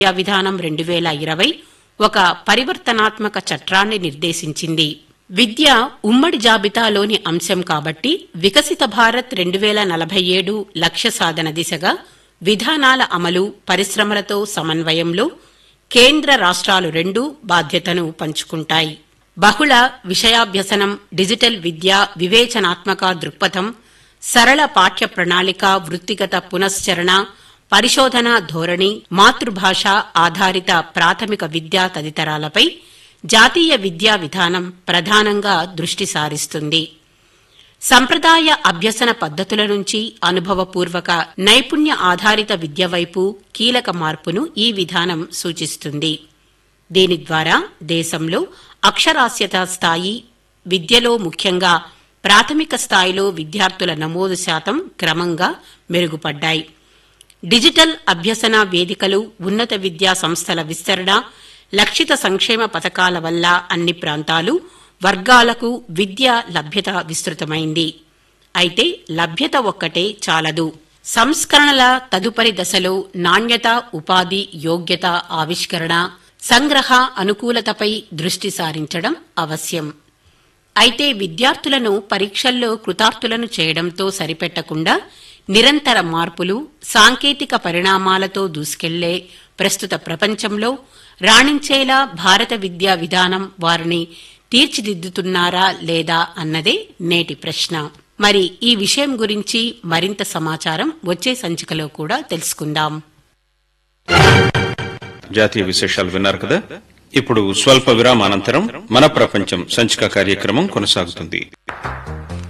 విద్యా విధానం రెండు వేల ఇరవై ఒక పరివర్తనాత్మక చట్టాన్ని నిర్దేశించింది విద్య ఉమ్మడి జాబితాలోని అంశం కాబట్టి వికసిత భారత్ రెండు వేల నలభై ఏడు లక్ష్య సాధన దిశగా విధానాల అమలు పరిశ్రమలతో సమన్వయంలో కేంద్ర రాష్ట్రాలు రెండూ బాధ్యతను పంచుకుంటాయి బహుళ విషయాభ్యసనం డిజిటల్ విద్య వివేచనాత్మక దృక్పథం సరళ పాఠ్య ప్రణాళిక వృత్తిగత పునశ్చరణ పరిశోధన ధోరణి మాతృభాష ఆధారిత ప్రాథమిక విద్య తదితరాలపై జాతీయ విద్యా విధానం ప్రధానంగా దృష్టి సారిస్తుంది సంప్రదాయ అభ్యసన పద్ధతుల నుంచి అనుభవపూర్వక నైపుణ్య ఆధారిత విద్య వైపు కీలక మార్పును ఈ విధానం సూచిస్తుంది దీని ద్వారా దేశంలో అక్షరాస్యత స్థాయి విద్యలో ముఖ్యంగా ప్రాథమిక స్థాయిలో విద్యార్థుల నమోదు శాతం క్రమంగా మెరుగుపడ్డాయి డిజిటల్ అభ్యసన వేదికలు ఉన్నత విద్యా సంస్థల విస్తరణ లక్షిత సంక్షేమ పథకాల వల్ల అన్ని ప్రాంతాలు వర్గాలకు విద్య లభ్యత విస్తృతమైంది అయితే లభ్యత ఒక్కటే చాలదు సంస్కరణల తదుపరి దశలో నాణ్యత ఉపాధి యోగ్యత ఆవిష్కరణ సంగ్రహ అనుకూలతపై దృష్టి సారించడం అవశ్యం అయితే విద్యార్థులను పరీక్షల్లో కృతార్థులను చేయడంతో సరిపెట్టకుండా నిరంతర మార్పులు సాంకేతిక పరిణామాలతో దూసుకెళ్లే ప్రస్తుత ప్రపంచంలో రాణించేలా భారత విద్యా విధానం వారిని తీర్చిదిద్దుతున్నారా లేదా అన్నదే నేటి ప్రశ్న మరి ఈ విషయం గురించి మరింత సమాచారం వచ్చే సంచికలో కూడా తెలుసుకుందాం జాతీయ విశేషాలు విన్నారు కదా ఇప్పుడు స్వల్ప విరామానంతరం మన ప్రపంచం సంచిక కార్యక్రమం కొనసాగుతుంది